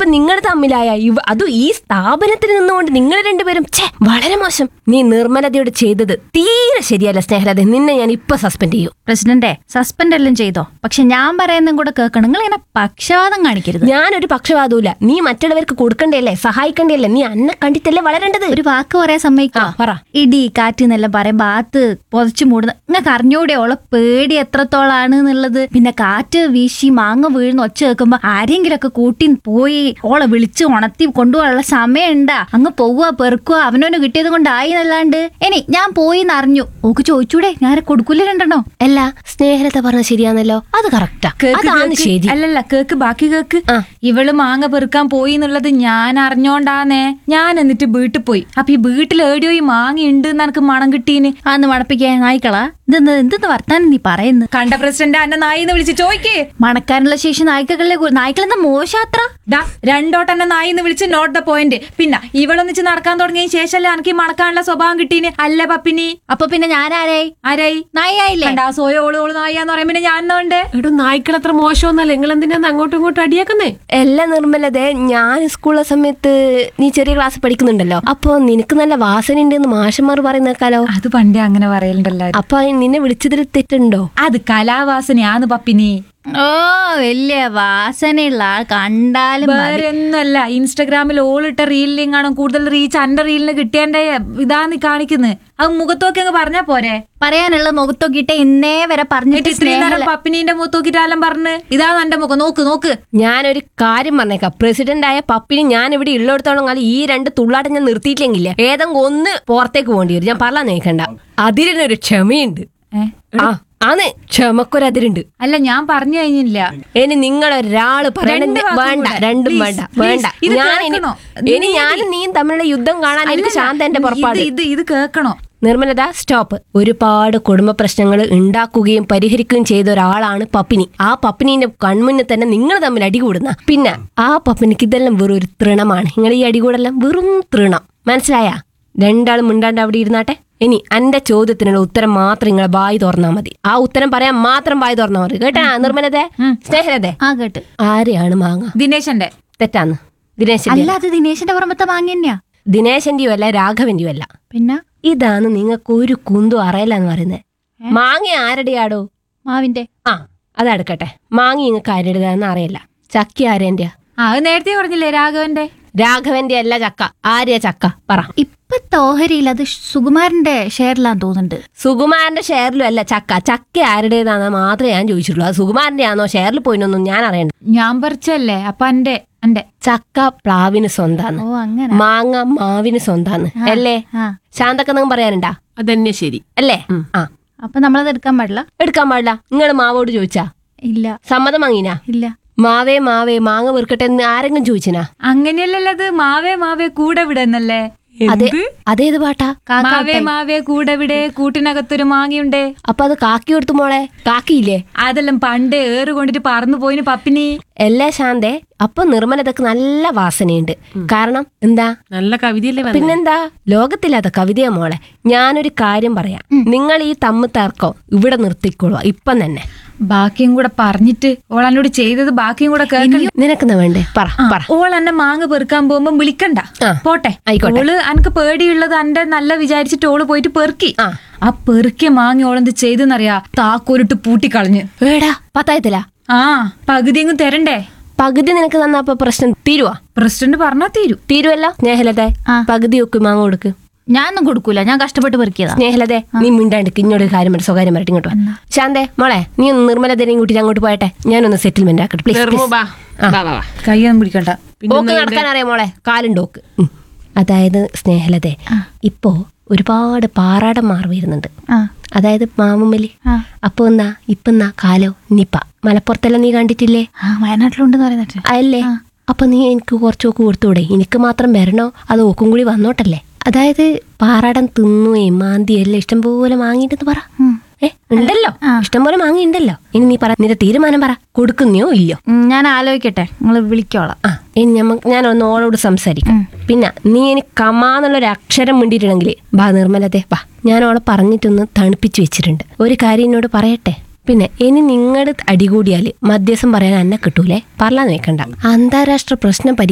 നിങ്ങൾ തമ്മിലായ ഇവ- അതും ഈ സ്ഥാപനത്തിൽ നിന്നുകൊണ്ട് നിങ്ങൾ രണ്ടുപേരും ഛേ വളരെ മോശം നീ നിർമ്മലതയോട് ചെയ്തത് തീരെ ശരിയല്ല സ്നേഹലത നിന്നെ ഞാൻ ഇപ്പൊ സസ്പെൻഡ് ചെയ്യും പ്രസിഡന്റെ സസ്പെൻഡ് എല്ലാം ചെയ്തോ പക്ഷെ ഞാൻ പറയുന്നതും കൂടെ കേൾക്കണം നിങ്ങൾ ഇങ്ങനെ പക്ഷപാതം കാണിക്കരുത് ഞാനൊരു പക്ഷപാതവുമില്ല നീ മറ്റുള്ളവർക്ക് കൊടുക്കണ്ടല്ലേ സഹായിക്കണ്ടല്ലേ നീ അന്നെ കണ്ടിട്ടല്ലേ വളരേണ്ടത് ഒരു വാക്ക് പറയാൻ സമ്മതിക്കോ ആ, പറ. ഇടി കാറ്റ് എന്നെല്ലാം പറയുമ്പോ ബാത്ത് പൊതച്ചു മൂടുന്ന നിങ്ങൾക്ക് അറിഞ്ഞൂടെ ഓളെ പേടി എത്രത്തോളാണ് എന്നുള്ളത് പിന്നെ കാറ്റ് വീശി മാങ്ങ വീഴുന്ന ഒച്ച കേൾക്കുമ്പോ ആരെങ്കിലും ഒക്കെ കൂട്ടി പോയി ഓളെ വിളിച്ച് ഉണർത്തി കൊണ്ടുപോകാനുള്ള സമയം ഉണ്ടാ അങ്ങ് പോവുക പെറുക്കുക അവനോന് കിട്ടിയത് കൊണ്ടായി എന്നല്ലാണ്ട് ഇനി ഞാൻ പോയി എന്നറിഞ്ഞു ഓക്ക് ചോദിച്ചൂടെ ഞാൻ കൊടുക്കൂല രണ്ടെണ്ണോ അല്ല സ്നേഹലത പറഞ്ഞ ശരിയാണല്ലോ അത് കറക്റ്റാ കേക്ക് അതാണ് കേക്ക്. ശരി അല്ലല്ല കേക്ക് ബാക്കി കേക്ക് ആ. ഇവള് മാങ്ങ പെറുക്കാൻ പോയി എന്നുള്ളത് ഞാൻ അറിഞ്ഞോണ്ടാന്നേ ഞാൻ എന്നിട്ട് വീട്ടിൽ പോയി അപ്പൊ ഈ വീട്ടിൽ ഏടിയോ ഈ മാങ്ങ ഉണ്ട് എന്ന് എനിക്ക് മണം കിട്ടീന് ആന്ന് മണപ്പിക്കാൻ നായ്ക്കളാ ഇതെന്ത് എന്തെന്ന് വർത്താനം നീ പറയുന്നു കണ്ട പ്രസിഡന്റ് അന്നെ നായിന്ന് വിളിച്ച് ചോയ്ക്കേ മണക്കാനുള്ള ശേഷി നായ്ക്കളിലെ നായ്ക്കളെന്താ മോശാത്ര ഡാ രണ്ടോട്ട് എന്നെ നായിന്ന് വിളിച്ച് നോട്ട് ദ പോയിന്റ് പിന്നെ ഇവളൊന്നിച്ച് നടക്കാൻ തുടങ്ങിയ ശേഷല്ലേ എനിക്ക് ഈ മണക്കാനുള്ള സ്വഭാവം കിട്ടീന് അല്ല പപ്പിനി അപ്പൊ പിന്നെ ഞാൻ ആരായി ആരായി നായായില്ലേ കണ്ടാ സോയ ഓള് ഓള് നായിന്ന് പറയുമ്പോ പിന്നെ ഞാൻ എന്നുണ്ട് എടോ നായ്ക്കൾ അത്ര മോശമൊന്നല്ല നിങ്ങൾ എന്തിനാ അങ്ങോട്ടും ഇങ്ങോട്ടും അടിയാക്കുന്നേ എല്ലാ നിർമ്മലതെ ഞാൻ സ്കൂളിലെ സമയത്ത് നീ ചെറിയ ക്ലാസ് പഠിക്കുന്നുണ്ടല്ലോ അപ്പൊ നിനക്ക് നല്ല വാസന ഉണ്ടെന്ന് മാഷന്മാർ പറയുന്നേക്കാലോ അത് പണ്ടേ അങ്ങനെ പറയലുണ്ടല്ലോ അപ്പൊ നിന്നെ വിളിച്ചതിൽ തെറ്റുണ്ടോ അത് കലാവാസനയാന്ന് പപ്പിനി ഓ വലിയ വാസനയുള്ള ആൾ കണ്ടാലും മതി. വേറെ ഒന്നുമല്ല ഇൻസ്റ്റഗ്രാമിൽ ഓളിട്ട റീലിലും കാണും കൂടുതൽ റീച്ച് അന്റെ റീലിന് കിട്ടിയതിന്റെ ഇതാന്ന് കാണിക്കുന്നത് അത് മുഖത്തോക്കി അങ്ങ് പറഞ്ഞാ പോരെ പറയാനുള്ള മുഖത്തൊക്കിട്ട് ഇന്നേ വരെ എന്നിട്ട് പറഞ്ഞിട്ട് ഇത്രയും നേരം സ്നേഹം പപ്പിനീന്റെ മുഖത്തോക്കിട്ടാലും പറഞ്ഞ് ഇതാണ് എന്റെ മുഖം നോക്ക് നോക്ക് ഞാനൊരു കാര്യം പറഞ്ഞേക്കാം പ്രസിഡന്റ് ആയ പപ്പിന് ഞാൻ ഇവിടെ ഉള്ളിടത്തോളം കാലം ഈ രണ്ട് തുള്ളാട്ടം ഞാൻ നിർത്തിയിട്ടില്ലെങ്കിലേ ഏതെങ്കിലും ഒന്ന് പുറത്തേക്ക് പോകേണ്ടി വരും ഞാൻ പറഞ്ഞാൽ നിൽക്കണ്ട അതിനൊരു ക്ഷമയുണ്ട് ഏ? ആ ആണ് ക്ഷമക്കൊരതിരുണ്ട് അല്ല ഞാൻ പറഞ്ഞു കഴിഞ്ഞില്ല ഇനി നിങ്ങൾ ഒരാള് പറയണ രണ്ട് വാക്കും വേണ്ട കൂടെ. രണ്ടും Please, വേണ്ട please. വേണ്ട ഇത് ഞാൻ ഇനി കേൾക്കണോ? ഇനി ഞാനും നീയും തമ്മിലുള്ള യുദ്ധം കാണാൻ എനിക്ക് ശാന്ത എന്റെ പുറപ്പാട് ഇത് ഇത് ഇത് കേൾക്കണോ നിർമ്മലത സ്റ്റോപ്പ് ഒരുപാട് കുടുംബ പ്രശ്നങ്ങൾ ഉണ്ടാക്കുകയും പരിഹരിക്കുകയും ചെയ്ത ഒരാളാണ് പപ്പിനി ആ പപ്പിനിന്റെ കൺമുന്നിൽ തന്നെ നിങ്ങൾ തമ്മിൽ അടികൂടുന്ന പിന്നെ ആ പപ്പിനിക്ക് ഇതെല്ലാം വെറും ഒരു തൃണമാണ് നിങ്ങൾ ഈ അടികൂടെല്ലാം വെറും തൃണം മനസ്സിലായ രണ്ടാളും മിണ്ടാണ്ട് അവിടെ ഇരുന്നാട്ടെ ഇനി എന്റെ ചോദ്യത്തിനുള്ള ഉത്തരം മാത്രം നിങ്ങളെ ബായി തുറന്നാ മതി ആ ഉത്തരം പറയാൻ മാത്രം ബായി തുറന്നാ മതി കേട്ടാ നിർമ്മലതെ സ്നേഹലതെ ആ കേട്ട് ആരെയാണ് മാങ്ങ ദിനേശന്റെ തെറ്റാന്ന് ദിനേശന്റെ അല്ല അത് ദിനേശിന്റെ പുറമത്തെ വാങ്ങി തന്നെയാ ദിനേശന്റെയും അല്ല രാഘവന്റെയും അല്ല പിന്നെ ഇതാണ് നിങ്ങൾക്ക് ഒരു കുന്തും അറിയില്ല എന്ന് പറയുന്നത് മാങ്ങ ആരുടെയാടോ മാവിന്റെ ആ അതെടുക്കട്ടെ മാങ്ങ നിങ്ങൾക്ക് ആരുടേതാന്ന് അറിയില്ല ചക്കി ആരേന്റെയാ ആ അത് നേരത്തെ പറഞ്ഞില്ലേ രാഘവന്റെ രാഘവന്റെ അല്ല ചക്ക ആര്യ ചക്ക പറ ഇപ്പത്തെ ഓഹരിയിൽ അത് സുകുമാരന്റെ ഷെയറിലാന്ന് തോന്നുന്നുണ്ട് സുകുമാരന്റെ ഷെയറിലും അല്ല ചക്ക ചക്ക ആരുടേതാന്ന് മാത്രമേ ഞാൻ ചോദിച്ചിട്ടുള്ളൂ അത് സുകുമാരന്റെ ആണോ ഷെയറിൽ പോയിനൊന്നും ഞാൻ അറിയണ്ട ഞാൻ പറിച്ചല്ലേ അപ്പൊ എന്റെ എന്റെ ചക്ക പ്ലാവിന് സ്വന്താന്ന് ഓ അങ്ങനെ മാങ്ങ മാവിന് സ്വന്താന്ന് അല്ലേ ആ ശാന്തക്കെന്നും പറയാനുണ്ടാ അതന്നെ ശരി അല്ലേ ആ അപ്പൊ നമ്മളത് എടുക്കാൻ പാടില്ല എടുക്കാൻ പാടില്ല നിങ്ങൾ മാവോട് ചോദിച്ചാ ഇല്ല സമ്മതം വാങ്ങിനാ ഇല്ല മാവേ മാവേ മാങ്ങ വീർക്കട്ടെ എന്ന് ആരെങ്കിലും ചോദിച്ചിനാ അങ്ങനെയല്ലല്ലോ അത് മാവേ മാവേ കൂടെ വിടുന്നല്ലേ അതെ അതേത് പാട്ടാ മാവേ മാവേ കൂടെ വിടെ കൂട്ടിനകത്തൊരു മാങ്ങയുണ്ടേ അപ്പൊ അത് കാക്കി കൊടുത്തു മോളെ കാക്കിയില്ലേ അതെല്ലാം പണ്ട് ഏറ് കൊണ്ടിട്ട് പറന്നു പോയിന് പപ്പിനി എല്ലാ ശാന്തേ അപ്പൊ നിർമ്മലതക്ക് നല്ല വാസനയുണ്ട് കാരണം എന്താ നല്ല കവിതയല്ലേ വന്നേ? പിന്നെന്താ ലോകത്തില്ലാത്ത കവിതയാ മോളെ ഞാനൊരു കാര്യം പറയാം നിങ്ങൾ ഈ തമ്മ് തർക്കം ഇവിടെ നിർത്തിക്കൊള്ളുക ഇപ്പം തന്നെ ബാക്കിയും കൂടെ പറഞ്ഞിട്ട് ഓൾ എന്നോട് ചെയ്തത് ബാക്കിയും കൂടെ കേൾക്കണ്ട നിനക്കെന്നാ വേണ്ടേ പറ പറ ഓൾ എന്നെ മാങ്ങ പെറുക്കാൻ പോകുമ്പോ വിളിക്കണ്ട ആ. പോട്ടെ ആയിക്കോട്ടെ. ഓള് എനക്ക് പേടിയുള്ളത് എന്റെ നല്ല വിചാരിച്ചിട്ട് ഓള് പോയിട്ട് പെറുക്കി ആ. ആ പെറുക്കിയ മാങ്ങ ഓളെന്ത് ചെയ്തെന്നറിയാ താക്കോലിട്ട് പൂട്ടിക്കളഞ്ഞ് ഏടാ പത്തായത്തില്ല ആ പകുതിയെങ്കിലും തരണ്ടേ പകുതി നിനക്ക് തന്നപ്പോ പ്രശ്നം തീരുവാ പ്രസിഡന്റ് പറഞ്ഞാ തീരും തീരുവല്ലോ സ്നേഹലതെ ആ. പകുതി ഒക്കെ മാങ്ങ കൊടുക്ക് ഞാനൊന്നും കൊടുക്കൂല ഞാൻ കഷ്ടപ്പെട്ട് പെറുക്കിയതാ സ്നേഹലതെ നീ മിണ്ടാണ്ട് ഇന്നോട് ഒരു കാര്യം പറ സ്വകാര്യം പറയട്ടെ ഇങ്ങോട്ട് വാ. ശാന്തേ മോളെ നീ ഒന്ന് നിർമ്മലതനെയും കൂട്ടി അങ്ങോട്ട് പോയട്ടെ ഞാനൊന്ന് സെറ്റിൽമെന്റ് ആക്കട്ടെ പ്ലീസ് ധർമ്മു, ബാ. വാ, വാ, വാ. കൈയൊന്നും പിടിക്കണ്ട ഓക്ക് നടക്കാൻ അറിയാം മോളെ കാലുണ്ട് ഓക്ക് ഉം. അതായത് സ്നേഹലതെ ഇപ്പോ ഒരുപാട് പാറാടന്മാർ വരുന്നുണ്ട് ആ അതായത് മാമുമ്മലി ആ. അപ്പൊ എന്നാ ഇപ്പൊ എന്നാ കാലോ നിപ്പ മലപ്പുറത്തെല്ലാം നീ കണ്ടിട്ടില്ലേ ആ വയനാട്ടിലുണ്ടെന്ന് പറയുന്നിട്ട് അല്ലേ അപ്പൊ നീ എനിക്ക് കുറച്ചൊക്കെ കൊടുത്തൂടെ എനിക്ക് മാത്രം വരണോ അത് ഓക്കും കൂടി വന്നോട്ടല്ലേ അതായത് പാറാടൻ തിന്നുകയും മാന്തിയും എല്ലാം ഇഷ്ടംപോലെ വാങ്ങിയിട്ടെന്ന് പറ ഏ ഉണ്ടല്ലോ ഇഷ്ടംപോലെ മാങ്ങിയുണ്ടല്ലോ ഇനി നീ പറ നിന്റെ തീരുമാനം പറ കൊടുക്കുന്നയോ ഇല്ലയോ ഉം, ഞാൻ ആലോചിക്കട്ടെ നിങ്ങൾ വിളിക്കോളാം ആ ഇനി ഞമ്മ ഞാൻ ഒന്ന് ഓളോട് സംസാരിക്കാം പിന്നെ നീ ഇനി കമാന്നുള്ളൊരു അക്ഷരം മിണ്ടിയിട്ടുണ്ടെങ്കിൽ ബാ നിർമ്മലത്തെ ബാ ഞാൻ ഓളെ പറഞ്ഞിട്ടൊന്ന് തണുപ്പിച്ച് വെച്ചിട്ടുണ്ട് ഒരു കാര്യം എന്നോട് പറയട്ടെ പിന്നെ ഇനി നിങ്ങളുടെ അടികൂടിയാൽ മധ്യസ്ഥം പറയാൻ എന്നെ കിട്ടൂലേ പറഞ്ഞാൽ നിൽക്കണ്ട അന്താരാഷ്ട്ര പ്രശ്നം പരി